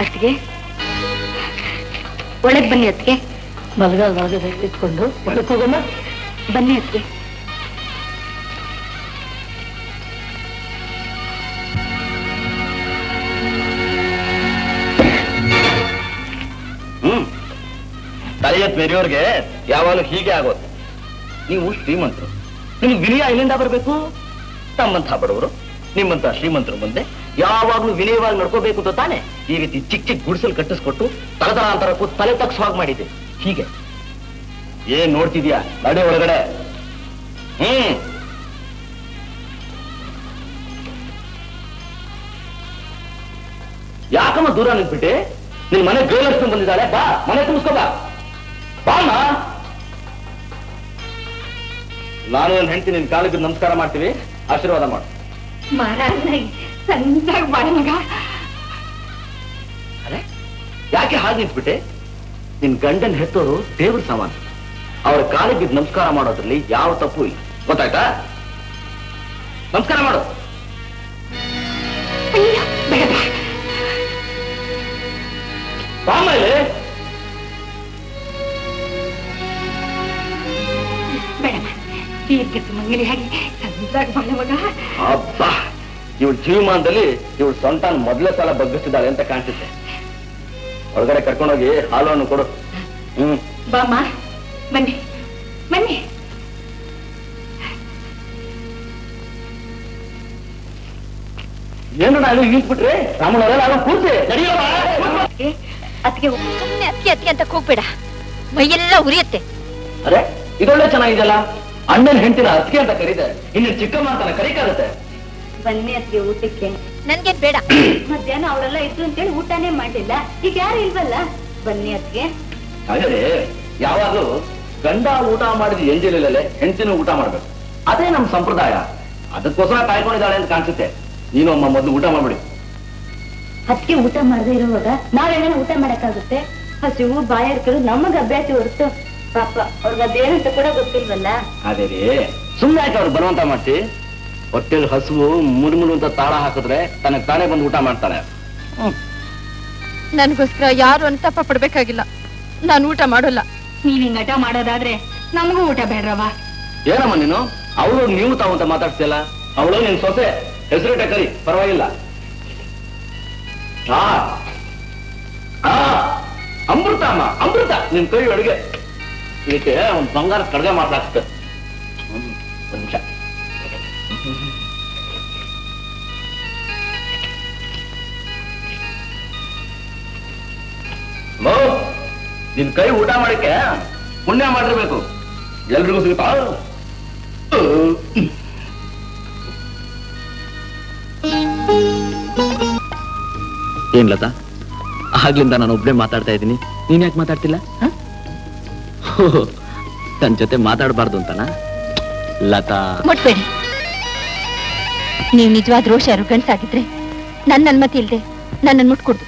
ಅತ್ತಿಗೆ ಒಳಗ್ ಬನ್ನಿ ಅತ್ತಿಗೆ ಮಲಗ ಮಲಗದೆ ಇಟ್ಕೊಂಡು ಒಳಗೆ ಹೋಗೋಣ ಬನ್ನಿ ಅತ್ತಿಗೆ ಹ್ಮ್ ತಲೆಯತ್ ಮೇರೆಯವ್ರಿಗೆ ಯಾವಾಗಲೂ ಹೀಗೆ ಆಗೋದು ನೀವು ಶ್ರೀಮಂತರು ನಿಮ್ಗೆ ವಿನಯ ಎಲ್ಲಿಂದ ಬರಬೇಕು ತಮ್ಮಂತ ಬಡವರು ನಿಮ್ಮಂತ ಶ್ರೀಮಂತರ ಮುಂದೆ ಯಾವಾಗ್ಲೂ ವಿನಯವಾಗಿ ನಡ್ಕೋಬೇಕು ಅಂತ ತಾನೆ ಈ ರೀತಿ ಚಿಕ್ಕ ಚಿಕ್ಕ ಗುಡಿಸಲು ಕಟ್ಟಿಸ್ಕೊಟ್ಟು ತಲತಲಾಂತರ ಕೂತ್ ತಲೆ ತಗ್ಸುವಾಗ ಮಾಡಿದ್ದೆ ಹೀಗೆ ಏನ್ ನೋಡ್ತಿದ್ಯಾ ನಡೆ ಒಳಗಡೆ ಹ್ಮ್ ಯಾಕಮ್ಮ ದೂರ ನಿಂತ್ಬಿಟ್ಟೆ ನಿನ್ ಮನೆ ಗೃಹಲಕ್ಷ್ಮಿ ಬಂದಿದ್ದಾಳೆ ಬಾ ಮನೆ ತುಂಬಿಸ್ಕೋ ಬಾ ಬಾಮ್ಮ ನಾನು ನನ್ನ ಹೆಂಡತಿ ನಿನ್ ಕಾಲಿಗೆ ನಮಸ್ಕಾರ ಮಾಡ್ತೀವಿ ಆಶೀರ್ವಾದ ಮಾಡು ಮಹಾರಾಜನಾಗಿ ಸಂದಾಗ ಬಾಳ ಮಗ ಅರೆ ಯಾಕೆ ಹಾಗೆ ನಿಂತ್ಬಿಟ್ಟೆ ನಿನ್ ಗಂಡನ್ ಹೆತ್ತೋರು ದೇವ್ರ ಸಮಾನ ಅವ್ರ ಕಾಲಿಗೆ ಬಿದ್ದು ನಮಸ್ಕಾರ ಮಾಡೋದ್ರಲ್ಲಿ ಯಾವ ತಪ್ಪು ಇಲ್ಲ ಗೊತ್ತಾಯ್ತಾ ನಮಸ್ಕಾರ ಮಾಡು ಅಯ್ಯೋ ಬೇಡ ಬಾಮೇಲೆ ಬೇಡಮ್ಮ ದೀರ್ಘ ಸುಮಂಗಲಿ ಹಾಗೆ ಸಂದಾಗ ಬಾಳ ಮಗ ಅಬ್ಬಾ ಇವಳು ಜೀವಮಾನದಲ್ಲಿ ಇವಳು ಸೊಂಟನ್ ಮೊದಲೇ ಸಲ ಬಗ್ಗಿಸ್ತಿದ್ದಾಳೆ ಅಂತ ಕಾಣಿಸುತ್ತೆ ಒಳಗಡೆ ಕರ್ಕೊಂಡೋಗಿ ಹಾಲು ಹಣ್ಣು ಕೊಡು ಹ್ಮ್ ಬಾಮ್ಮ ಬನ್ನಿ ಬನ್ನಿ ಏನು ನಾನು ನಿಂತ್ಬಿಟ್ರೆ ರಾಮಣ್ಣವರೆಲ್ಲ ಅವ್ರು ಕೂರ್ಸಿ ನಡೆಯೋಲ್ಲ ಅತ್ತಿಗೆ ಅತ್ತಿಗೆ ಸುಮ್ಮನೆ ಅತ್ತಿ ಅತ್ತಿ ಅಂತ ಕೂಗ್ಬೇಡ ಮೈಯೆಲ್ಲ ಉರಿಯುತ್ತೆ ಅರೆ ಇದೊಳ್ಳೆ ಚೆನ್ನಾಗಿದೆಯಲ್ಲ ಅಣ್ಣನ ಹೆಂಡತಿನ ಅತ್ತಿಗೆ ಅಂತ ಕರೀದೆ ಇನ್ನು ಚಿಕ್ಕಮ್ಮ ಅಂತಾನೆ ಕರೀಕಾಗುತ್ತೆ ಬನ್ನಿ ಅತ್ತಿಗೆ ಊಟಕ್ಕೆ ನನ್ಗೇನ್ ಬೇಡ ಮಧ್ಯಾಹ್ನ ಅವರೆಲ್ಲ ಇದ್ರು ಅಂತೇಳಿ ಊಟನೇ ಮಾಡಿಲ್ಲ ಈಗ ಯಾರು ಇಲ್ವಲ್ಲ ಬನ್ನಿ ಅತ್ತಿಗೆ ಹಾಗಾದ್ರೆ ಯಾವಾಗಲೂ ಗಂಡ ಊಟ ಮಾಡಿದ ಎಂಜಿಲಲ್ಲೇ ಹೆಂಡತಿನೂ ಊಟ ಮಾಡ್ಬೇಕು ಅದೇ ನಮ್ಮ ಸಂಪ್ರದಾಯ ಅದಕ್ಕೋಸ್ಕರ ಕಾಯ್ಕೊಂಡಿದ್ದಾಳೆ ಅಂತ ಕಾಣಿಸುತ್ತೆ ನೀನು ಅಮ್ಮ ಮೊದಲು ಊಟ ಮಾಡ್ಬಿಡಿ ಅದಕ್ಕೆ ಊಟ ಮಾಡದೇ ಇರುವಾಗ ನಾವೇನ ಊಟ ಮಾಡಕ್ಕಾಗುತ್ತೆ ಹಸಿವು ಬಾಯಾರಿಕೆಗಳು ನಮಗ್ ಅಭ್ಯಾಸ ಹೊರತು ಪಾಪ ಅವ್ರಿಗೆ ಅದೇನಂತ ಕೂಡ ಗೊತ್ತಿಲ್ವಲ್ಲ ಅದೇ ರೀ ಸುಮ್ಮನೆ ಆಯ್ತು ಅವ್ರು ಬರುವಂತ ಮಾಡ್ತಿ ಹೊಟ್ಟೆಲ್ ಹಸುವು ಮುರುಮುರು ಅಂತ ತಾಳ ಹಾಕಿದ್ರೆ ತನಗೆ ತಾನೇ ಬಂದು ಊಟ ಮಾಡ್ತಾಳೆ ನನ್ಗೋಸ್ಕರ ಯಾರು ಅನುತಾಪ ಪಡ್ಬೇಕಾಗಿಲ್ಲ ನಾನು ಊಟ ಮಾಡೋಲ್ಲ ನೀವ್ ಹಿಂಗ್ ಹಠ ಮಾಡೋದಾದ್ರೆ ನಮಗೂ ಊಟ ಬೇಡ್ರವ ಏನಮ್ಮ ನೀನು ಅವಳು ನೀವು ತಾವು ಅಂತ ಮಾತಾಡ್ತಿಯಲ್ಲ ಅವಳು ನಿನ್ ಸೊಸೆ ಹೆಸರಿಟ್ಟ ಕರಿ ಪರವಾಗಿಲ್ಲ ಆ, ಆ, ಅಮೃತ ಅಮ್ಮ ಅಮೃತ ನಿನ್ ಕೈ ಅಡುಗೆ ಇದಕ್ಕೆ ಒಂದ್ ಬಂಗಾರ ಕಡ್ಗೆ ಮಾತಾಡ್ತ ಒಂದ್ ನಿಮಿಷ ಲೋ, ನಿನ್ ಕೈ ಊಟ ಮಾಡಕ್ಕೆ ಪುಣ್ಯ ಮಾಡಿರ್ಬೇಕು ಎಲ್ರಿಗೂ ಸಿಗುತ್ತಾ ಏನ್ ಲತಾ ಆಗ್ಲಿಂದ ನಾನು ಒಬ್ನೇ ಮಾತಾಡ್ತಾ ಇದ್ದೀನಿ ನೀನ್ ಯಾಕೆ ಮಾತಾಡ್ತಿಲ್ಲ ಹ? ಹೋ, ನನ್ ಜೊತೆ ಮಾತಾಡಬಾರ್ದು ಅಂತನಾ ಲತಾ ಮುಟ್ಬೇಡಿ ನೀವು ನಿಜವಾದ ರೋಷ ಯಾರು ಗಂಡ್ಸಾಗಿದ್ರೆ ನನ್ನ ಅನುಮತಿ ಇಲ್ದೆ ನನ್ನನ್ನು ಮುಟ್ಕೊಡ್ದು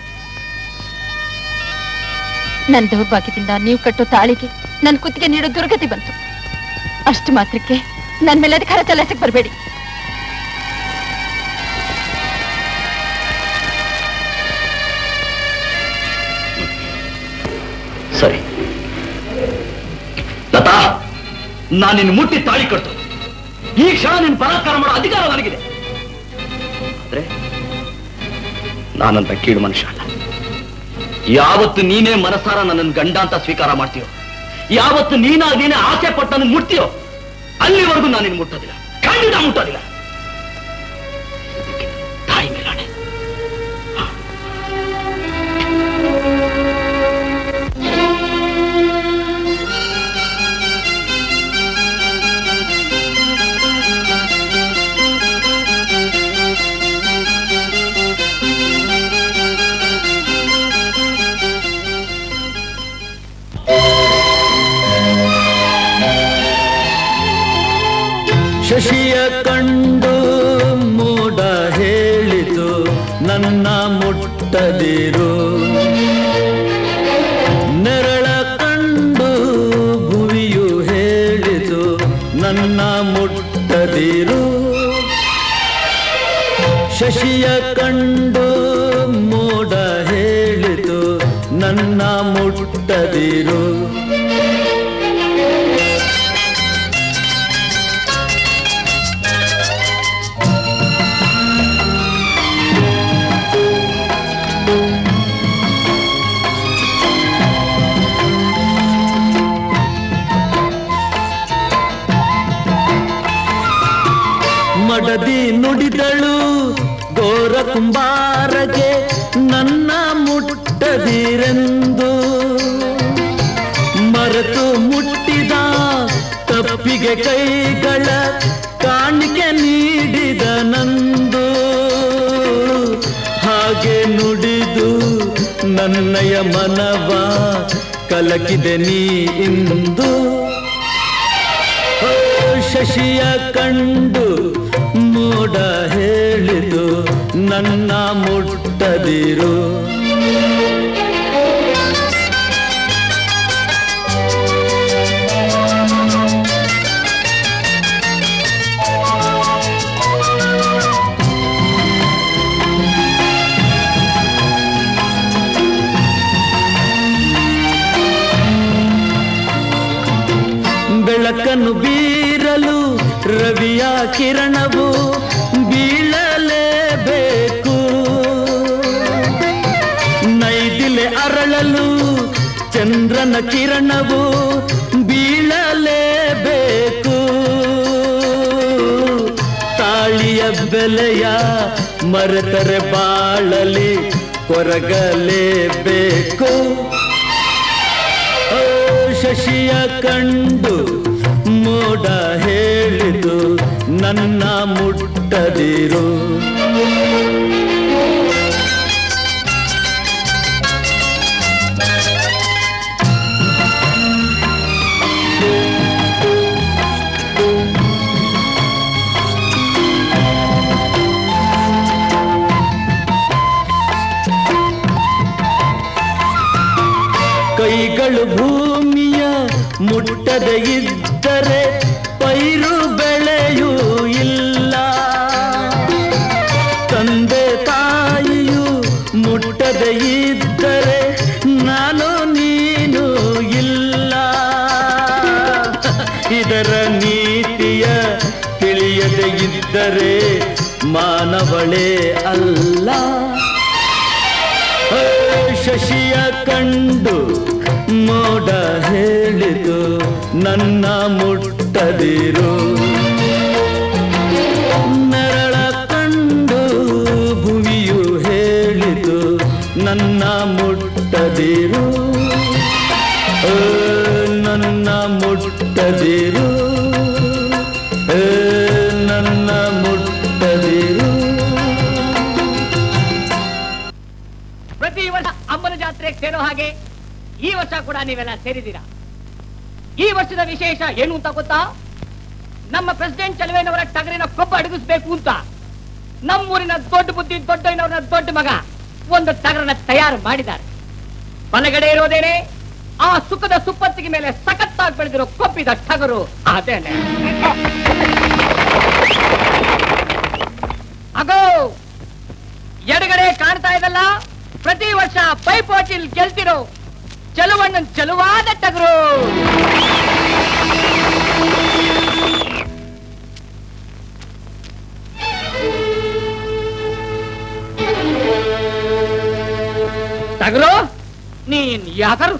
ನನ್ನ ದೌರ್ಭಾಗ್ಯದಿಂದ ನೀವು ಕಟ್ಟೋ ತಾಳಿಗೆ ನನ್ನ ಕುತ್ತಿಗೆ ನೀಡೋ ದುರ್ಗತಿ ಬಂತು ಅಷ್ಟು ಮಾತ್ರಕ್ಕೆ ನನ್ನ ಮೇಲೆ ಅಧಿಕಾರ ಚಲಾಯಿಸಕ್ ಬರಬೇಡಿ ಸರಿ ಲತಾ ನಾನು ನಿನ್ನ ಮುಟ್ಟಿ ತಾಳಿ ಕಟ್ಟು ಈ ಕ್ಷಣ ನಿನ್ನ ಬಲಾತ್ಕಾರ ಮಾಡೋ ಅಧಿಕಾರ ನನಗಿದೆ ಆದ್ರೆ ನಾನಂತ ಕೀಳು ಮನುಷ್ಯ ಅಲ್ಲ ಯಾವತ್ತು ನೀನೇ ಮನಸಾರ ನನ್ನನ್ನು ಗಂಡ ಅಂತ ಸ್ವೀಕಾರ ಮಾಡ್ತೀಯೋ ಯಾವತ್ತು ನೀನಾಗಿ ನೀನೇ ಆಸೆ ಪಟ್ಟು ನನ್ನ ಮುಟ್ತೀಯೋ ಅಲ್ಲಿವರೆಗೂ ನಾನು ನಿನ್ನ ಮುಟ್ಟೋದಿಲ್ಲ ಖಂಡಿತ ಮುಟ್ಟೋದಿಲ್ಲ ಇದಕ್ಕೆ ತಾಯಿ ಮೇಲಾಣೆ ಶಶಿಯ ಕಂಡು ಮೋಡ ಹೇಳಿತು ನನ್ನ ಮುಟ್ಟದಿರು ನೆರಳ ಕಂಡು ಭುವಿಯು ಹೇಳಿತು ನನ್ನ ಮುಟ್ಟದಿರು ಶಶಿಯ ಕಂಡು ಮೋಡ ಹೇಳಿತು ಮುಟ್ಟದಿರು ಮಡದಿ ನುಡಿದಳು ಗೋರ ಕುಂಬಾರಗೆ ನನ್ನ ಮುಟ್ಟದಿರೆಂದು ಮರೆತು ಮುಟ್ಟಿದ ತಪ್ಪಿಗೆ ಕೈಗಳ ಕಾಣಿಕೆ ನೀಡಿದ ನಂದು ಹಾಗೆ ನುಡಿದು ನನ್ನಯ ಮನವ ಕಲಕಿದೆ ನೀ ಇಂದು ಓ ಶಶಿಯ ಕಂಡು ಮೋಡ ಹೇಳಿದು ನನ್ನ ಮುಟ್ಟದಿರು ಬೆಳಕನ್ನು ಬೀರಲು ರವಿಯ ಕಿರಣವು ಬೀಳಲೇಬೇಕು ನೈದಿಲೆ ಅರಳಲು ಚಂದ್ರನ ಕಿರಣವು ಬೀಳಲೇಬೇಕು ತಾಳಿಯ ಬೆಲೆಯ ಮರೆತರೆ ಬಾಳಲಿ ಕೊರಗಲೇಬೇಕು ಓ ಶಶಿಯ ಕಂಡು ಮೋಡ ಹೇಳಿದು ನನ್ನ ಮುಟ್ಟದಿರು ಕೈಗಳು ಭೂಮಿಯ ಮುಟ್ಟದೆ ಇದ್ದರೆ ಪೈರು ಬೆಳೆಯೂ ಇಲ್ಲ ತಂದೆ ತಾಯಿಯು ಮುಟ್ಟದೆ ಇದ್ದರೆ ನಾನು ನೀನು ಇಲ್ಲ ಇದರ ನೀತಿಯ ತಿಳಿಯದೆ ಇದ್ದರೆ ಮಾನವಳೇ ಅಲ್ಲ ಓ ಶಶಿಯ ಕಂಡು ಮೋಡ ಹೇಳಿದು ನನ್ನ ಮುಟ್ಟದಿರು ನರಳ ಕಂಡು ಭುವಿಯು ಹೇಳಿದು ನನ್ನ ಮುಟ್ಟದಿರು ಓ ನನ್ನ ಮುಟ್ಟದಿರು ಓ ನನ್ನ ಮುಟ್ಟದಿರು ಪ್ರತಿ ವರ್ಷ ಅಮ್ಮನ ಜಾತ್ರೆಗೆ ಸೇರೋ ಹಾಗೆ ಈ ವರ್ಷ ಕೂಡ ನೀವೆಲ್ಲ ಸೇರಿದ್ದೀರಾ ಈ ವರ್ಷದ ವಿಶೇಷ ಏನು ಅಂತ ಗೊತ್ತಾ ನಮ್ಮ ಪ್ರೆಸಿಡೆಂಟ್ ಚಲುವೇನವರ ಟಗರಿನ ಕೊಬ್ಬ ಅಡಗಿಸ್ಬೇಕು ಅಂತ ನಮ್ಮೂರಿನ ದೊಡ್ಡ ಬುದ್ಧಿ ದೊಡ್ಡಯ್ಯನವರ ದೊಡ್ಡ ಮಗ ಒಂದು ಟಗರನ್ನ ತಯಾರು ಮಾಡಿದ್ದಾರೆ ಬಲಗಡೆ ಇರೋದೇನೆ ಆ ಸುಖದ ಸುಪ್ಪತ್ತಿಗೆ ಮೇಲೆ ಸಖತ್ತಾಗಿ ಬೆಳೆದಿರೋ ಕೊಬ್ಬಿದ ಟಗರು ಅದೇನೆ ಅಗೋ ಎಡಗಡೆ ಕಾಣ್ತಾ ಇದಲ್ಲ ಪ್ರತಿ ವರ್ಷ ಪೈಪೋಟಿಲ್ ಗೆಲ್ತಿರೋ ಚಲುವಣ್ಣನ್ ಚಲುವಾದ ಟಗರು ಟಗರು ನೀನ್ ಯಾಕರು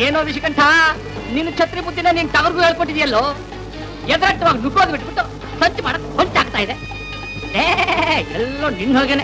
ಏನೋ ವಿಷಕಂಠ ನಿನ್ನ ಛತ್ರಿ ಬುದ್ಧಿನ ನೀನ್ ಟಗರ್ಗೂ ಹೇಳ್ಕೊಟ್ಟಿದ್ಯಲ್ಲೋ ಎದರಟ್ಟವಾಗಿ ನುಗ್ಗೋದು ಬಿಟ್ಬಿಟ್ಟು ಸಂಚು ಮಾಡಕ್ ಹೊಂಚಾಗ್ತಾ ಇದೆ ಏ ಎಲ್ಲೋ ನಿನ್ನ ಹೋಗೇನೆ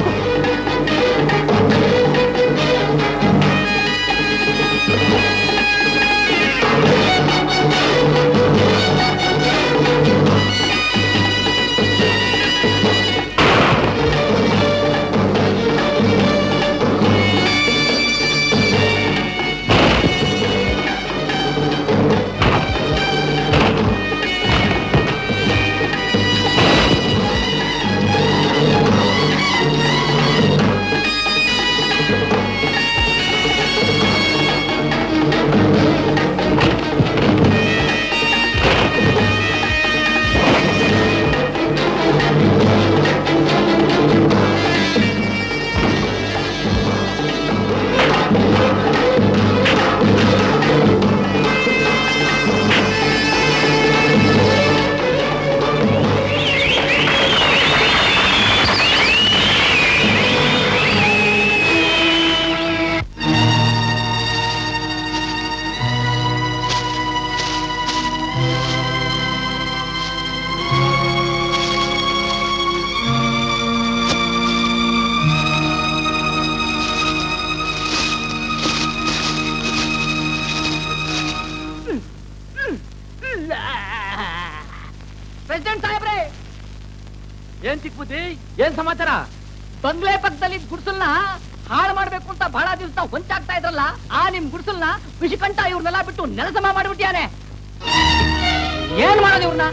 ಪ್ರೆಸಿಡೆಂಟ್ ಸಾಹೇಬ್ರೆ ಏನ್ ಚಿಕ್ಕ ಬುದ್ಧಿ ಏನ್ ಸಮಾಚಾರ ಬಂಗ್ಲೆ ಪಕ್ಕದಲ್ಲಿ ಗುಡ್ಸಲ್ನ ಹಾಳು ಮಾಡ್ಬೇಕು ಅಂತ ಬಹಳ ದಿವಸ ಹೊಂಚಾಗ್ತಾ ಇದ್ರಲ್ಲ ಆ ನಿಮ್ ಗುಡ್ಸಲ್ನ ವಿಷಕಂಠ ಇವ್ರನ್ನೆಲ್ಲ ಬಿಟ್ಟು ನೆಲಸಮ ಮಾಡ್ಬಿಟ್ಟಿಯಾನೆ ಏನ್ ಮಾಡೋದು ಇವ್ರನ್ನ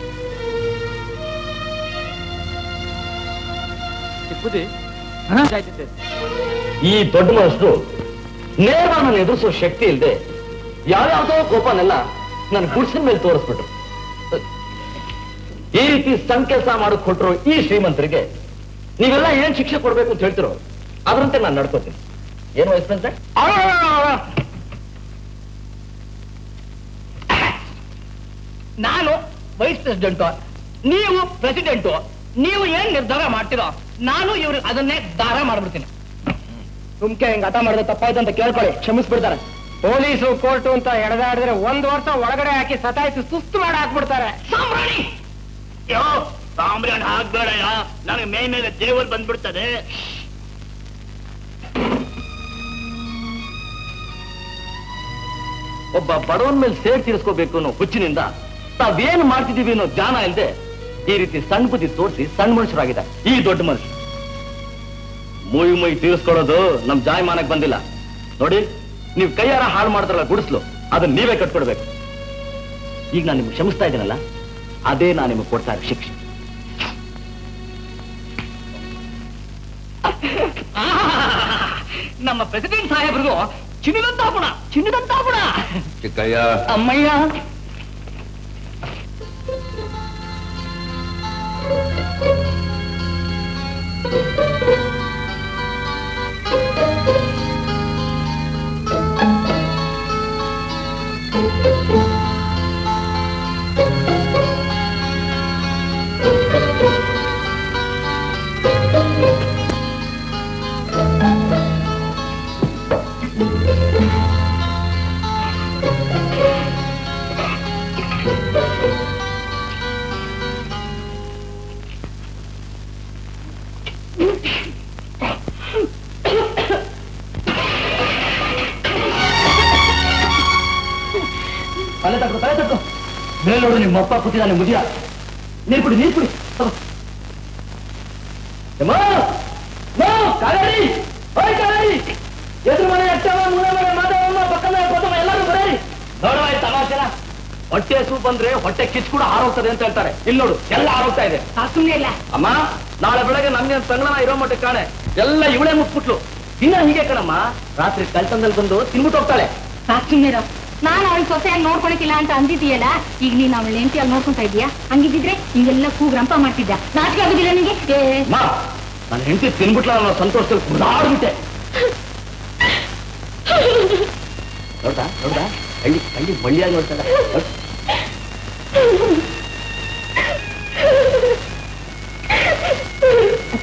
ಚಿಕ್ಕ ಬುದ್ಧಿ ಆಯ್ತಿದ್ದೆ ಈ ದೊಡ್ಡ ಮನಸ್ಸು ನೇರವಾಗಿ ನನ್ನ ಎದುರಿಸೋ ಶಕ್ತಿ ಇಲ್ಲದೆ ಯಾವ್ಯಾವ್ದೋ ಕೋಪನೆಲ್ಲ ನನ್ನ ಗುಡ್ಸಿನ ಮೇಲೆ ತೋರಿಸ್ಬಿಟ್ರು ಈ ರೀತಿ ಸಣ್ಣ ಕೆಲಸ ಮಾಡಕ್ ಕೊಟ್ರು ಈ ಶ್ರೀಮಂತರಿಗೆ ನೀವೆಲ್ಲ ಏನ್ ಶಿಕ್ಷೆ ಕೊಡ್ಬೇಕು ಅಂತ ಹೇಳ್ತಿರೋ ಅದರಂತೆ ನಾನು ನಡ್ಕೋತೀನಿ ಏನು ವಯಸ್ಸಂತೆ ನಾನು ವೈಸ್ ಪ್ರೆಸಿಡೆಂಟ್ ನೀವು ಪ್ರೆಸಿಡೆಂಟ್ ನೀವು ಏನ್ ನಿರ್ಧಾರ ಮಾಡ್ತೀರೋ ನಾನು ಇವ್ರಿಗೆ ಅದನ್ನೇ ದಾರ ಮಾಡ್ಬಿಡ್ತೀನಿ ತುಮ್ಕೆ ಹಿಂಗ್ ಹಠ ಮಾಡಿದ್ರೆ ತಪ್ಪಾಯ್ತು ಅಂತ ಕೇಳ್ಕೊಳ್ಳಿ ಕ್ಷಮಿಸ್ಬಿಡ್ತಾರೆ ಪೊಲೀಸು ಕೋರ್ಟು ಅಂತ ಎಳೆದಾಡಿದ್ರೆ ಒಂದ್ ವರ್ಷ ಒಳಗಡೆ ಹಾಕಿ ಸತಾಯಿಸಿ ಸುಸ್ತು ಮಾಡಿ ಹಾಕ್ಬಿಡ್ತಾರೆ ಸಾಂಬ್ರಾಣಿ ಸಾಂಬ್ರಾಣಿ ಹಾಕ್ಬೇಡಯ್ಯ ನನಗೆ ಮೈ ಮೇಲೆ ದೇವಲ್ ಬಂದ್ಬಿಡ್ತದೆ ಒಬ್ಬ ಬಡವನ ಮೇಲೆ ಸೇರ್ ತೀರಿಸ್ಕೋಬೇಕು ಅನ್ನೋ ಹುಚ್ಚಿನಿಂದ ತಾವೇನ್ ಮಾಡ್ತಿದೀವಿ ಅನ್ನೋ ಜ್ಞಾನ ಇಲ್ಲದೆ ಈ ರೀತಿ ಸಣ್ಣ ಬುದ್ಧಿ ತೋರಿಸಿ ಸಣ್ಣ ಮನುಷ್ಯರಾಗಿದ್ದಾರೆ ಈ ದೊಡ್ಡ ಮನುಷ್ಯ ಮುಯ್ ಮುಯ್ ತೀರಿಸ್ಕೊಳ್ಳೋದು ನಮ್ ಜಾಯಮಾನಕ್ಕೆ ಬಂದಿಲ್ಲ ನೋಡಿ ನೀವು ಕೈಯಾರ ಹಾಳು ಮಾಡಿದ್ರಲ್ಲ ಗುಡಿಸ್ಲು ಅದನ್ನ ನೀವೇ ಕಟ್ಕೊಡ್ಬೇಕು ಈಗ ನಾನು ನಿಮ್ಗೆ ಕ್ಷಮಿಸ್ತಾ ಇದ್ದೀನಲ್ಲ ಅದೇ ನಾನು ನಿಮಗೆ ಕೊಡ್ತಾ ಇರೋ ಶಿಕ್ಷೆ ನಮ್ಮ ಪ್ರೆಸಿಡೆಂಟ್ ಸಾಹೇಬ್ರಿಗೂ ಚಿನ್ನದಂತ ಗುಣ ಚಿನ್ನದಂತ ಗುಣ ಚಿಕ್ಕಯ್ಯ ಅಮ್ಮಯ್ಯ ತಲೆ ತಕ್ಕೋ ತಲೆ ತಕ್ಕೋ ಮೇಲೆ ನೋಡು ನಿಮ್ಮ ಅಪ್ಪ ಕೂತಿದ್ದಾನೆ ಮುದಿಯ ನೀರ್ ಕುಡಿ ನೀರ್ ಕುಡಿ ತಗೋ. ಎಮ್ಮ! ಮೋ, ಕಾವೇರಿ! ಓಯ್ ಕಾವೇರಿ! ಎದುರು ಮನೆ ಅಟ್ಟವ ಮೂಲ ಮನೆ ಮಾಧವಮ್ಮ ಪಕ್ಕದ ಕೊತ್ತಮ್ಮ ಎಲ್ಲರೂ ಬರೀ ನೋಡುವ ಈ ತಮಾಷೆನ ಹೊಟ್ಟೆ ಸೂಪ್ ಅಂದ್ರೆ ಹೊಟ್ಟೆ ಕಿಚ್ ಕೂಡ ಹಾರೋಗ್ತದೆ ಅಂತ ಹೇಳ್ತಾರೆ ಇಲ್ಲಿ ನೋಡು ಎಲ್ಲ ಹಾರೋಗ್ತಾ ಇದೆ ಸುಮ್ಮನೆ ಇಲ್ಲ ಅಮ್ಮ ನಾಳೆ ಬೆಳಗ್ಗೆ ನಮ್ಗೆ ಸಂಗಣ ಇರೋ ಮಟ್ಟ ಕಾಣೆ ಎಲ್ಲ ಇವಳೇ ಮುಟ್ಬಿಟ್ಲು ದಿನ ಹೀಗೆ ಕಣಮ್ಮ ರಾತ್ರಿ ಕಳ್ತನದಲ್ಲಿ ಬಂದು ತಿನ್ಬಿಟ್ಟು ಹೋಗ್ತಾಳೆ ಸುಮ್ಮನಿರೋ ನಾನು ಅವಳು ಸೊಸೆಯಾಗಿ ನೋಡ್ಕೊಳಕಿಲ್ಲ ಅಂತ ಅಂದಿದ್ದೀಯಲ್ಲ ಈಗ ನೀನ್ ಅವಳ ಹೆಂಡತಿಯಾಗಿ ನೋಡ್ಕೊಂತಾ ಇದೀಯಾ ಹಂಗಿದ್ರೆ ಹಿಂಗೆಲ್ಲ ಕೂಗ್ ರಂಪ ಮಾಡ್ತಿದ್ದ ನಾಚಿಕೆ ಆಗುದಿಲ್ಲ ನಿಂಗೆ ಏ ಅಮ್ಮ ನನ್ನ ಹೆಂಡತಿ ತಿನ್ಬಿಟ್ಲ ಅನ್ನೋ ಸಂತೋಷದಲ್ಲಿ ಕುದಾಡ್ಬಿಟ್ಟೆ ನೋಡ್ದ ನೋಡ್ದ ಹಳ್ಳಿ ಹಳ್ಳಿ ಬಳ್ಳಿಯಾಗಿ ನೋಡ್ತಾಳೆ ನೋಡ್.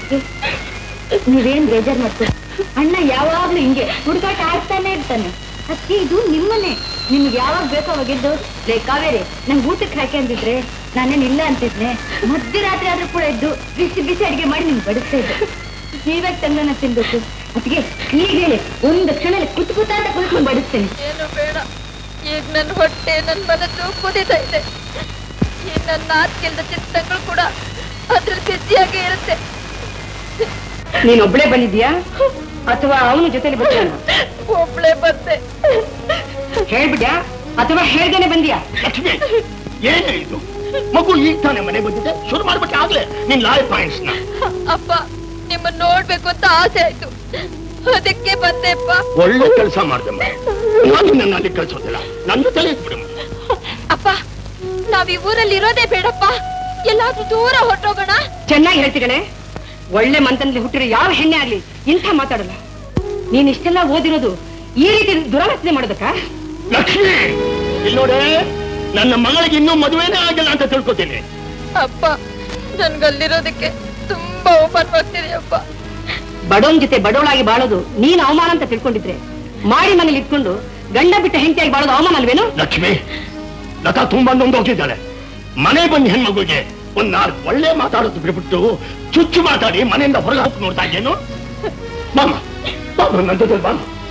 ನೀವೇನ್ ಬೇಜಾರ್ ಮಾಡ್ಕೊ ಅಣ್ಣ ಯಾವಾಗ್ಲೂ ಹಿಂಗೆ ಹುಡುಗಾಟ ಆಡ್ತಾನೆ ಇರ್ತಾನೆ ಅಕ್ಕಿ ಇದು ನಿಮ್ಮನೆ ನಿಮ್ಗೆ ಯಾವಾಗ ಬೇಕೋ ಅವಾಗಿದ್ದು ಲೇ ಕಾವೇರಿ ನಂಗೆ ಊಟಕ್ಕೆ ಹಾಕಿ ಅಂದಿದ್ರೆ ನಾನೇನ್ ಇಲ್ಲ ಅಂತಿದ್ನೆ ಮಧ್ಯರಾತ್ರಿ ಆದ್ರೂ ಕೂಡ ಇದ್ದು ಬಿಸಿ ಬಿಸಿ ಅಡಿಗೆ ಮಾಡಿ ನಿಮ್ಗೆ ಬಡಿಸ್ತಾ ಇದ್ದೆ ನೀವೇ ತಂದನ ತಿನ್ಬೇಕು ಅದಕ್ಕೆ ಈಗ ಹೇಳಿ ಒಂದು ಕ್ಷಣದಲ್ಲಿ ಕುತ್ ಕುತ ಅಂತ ಕುತ್ಕೊಂಡು ಬಡಿಸ್ತೇನೆ ಏನು ಬೇಡ ಈಗ ನನ್ನ ಹೊಟ್ಟೆ ನನ್ನ ಮನಸ್ಸು ಕುದಿತಾ ಇದೆ ಈ ನನ್ನ ಆತ್ಕೆಲ್ದ ಚಿಂತನೆಗಳು ಕೂಡ ಅದ್ರಲ್ಲಿ ಬಿಸಿಯಾಗೇ ಇರುತ್ತೆ ನೀನ್ ಒಬ್ಳೆ ಬಂದಿದ್ಯಾ ಅಥವಾ ಅವನ ಜೊತೆಲಿ ಬರ್ತಾನ ಒಬ್ಳೆ ಬಂದೆ ಹೇಳ್ಬಿಟ್ಯಾ ಅಥವಾ ಹೇಳ್ದೇನೆ ಬಂದ್ಯಾ ಲಕ್ಷ್ಮಿ ಏನೇ ಇದು ಮಗು ಈಗ ತಾನೇ ಮನೆ ಬಂದಿದೆ ಶುರು ಮಾಡ್ಬಿಟ್ಟೆ ಆಗ್ಲೇ ನಿನ್ ಲಾಯ್ ಪಾಯಿಂಟ್ಸ್ ನ ಅಪ್ಪ ನಿಮ್ಮನ್ನ ನೋಡ್ಬೇಕು ಅಂತ ಆಸೆ ಆಯ್ತು ಅದಕ್ಕೆ ಬಂದೆಪ್ಪ ಒಳ್ಳೆ ಕೆಲಸ ಮಾಡ್ದೆ ನಾನು ನನ್ನ ಅಲ್ಲಿ ಕಳ್ಸೋದಿಲ್ಲ ನನ್ನ ಜೊತೆ ಇಟ್ಬಿಡಮ್ಮ ಅಪ್ಪ ನಾವ್ ಈ ಊರಲ್ಲಿ ಇರೋದೇ ಬೇಡಪ್ಪ ಎಲ್ಲಾದ್ರೂ ದೂರ ಹೊರಟೋಗೋಣ ಚೆನ್ನಾಗಿ ಹೇಳ್ತಿಗಣೆ ಒಳ್ಳೆ ಮಂತನಲ್ಲಿ ಹುಟ್ಟಿರೋ ಯಾವ ಹೆಣ್ಣೆ ಆಗ್ಲಿ ಇಂಥ ಮಾತಾಡಲ್ಲ ನೀನ್ ಇಷ್ಟೆಲ್ಲ ಓದಿರೋದು ಈ ರೀತಿ ದುರಾಲೋಚನೆ ಮಾಡೋದಕ್ಕ ಲಕ್ಷ್ಮಿ ಇಲ್ಲಿ ನೋಡೆ ನನ್ನ ಮಗಳಿಗೆ ಇನ್ನೂ ಮದುವೆನೇ ಆಗಿಲ್ಲ ಅಂತ ತಿಳ್ಕೊತೀನಿ ಅಪ್ಪ ನನ್ಗಲ್ಲಿರೋದಕ್ಕೆ ತುಂಬಾ ಅವಮಾನವಾಗ್ತಿದೆ ಅಪ್ಪ ಬಡವನ್ ಜೊತೆ ಬಡವಳಾಗಿ ಬಾಳೋದು ನೀನ್ ಅವಮಾನ ಅಂತ ತಿಳ್ಕೊಂಡಿದ್ರೆ ಮಾಡಿ ಮನೇಲಿ ಇಟ್ಕೊಂಡು ಗಂಡ ಬಿಟ್ಟ ಹೆಂಡತಿಯಾಗಿ ಬಾಳೋದು ಅವಮಾನ ಅಲ್ವೇನು ಲಕ್ಷ್ಮಿ ಲತಾ ತುಂಬಾ ನೊಂದೋಗಿದ್ದಾಳೆ ಮನೆ ಬಂದ ಹೆಣ್ಮಗುಗೆ ಒಂದ್ ನಾಲ್ಕು ಒಳ್ಳೆ ಮಾತಾಡೋದು ಬಿಟ್ಬಿಟ್ಟು ಚುಚ್ಚು ಮಾತಾಡಿ ಮನೆಯಿಂದ ಹೊರಗೆ ಹಾಕಿ ನೋಡ್ತಾ ಇದ್ದೇನು ಬಾಮ ಬಾಮ ನನ್ನ ಜೊತೆ ಬಾಮ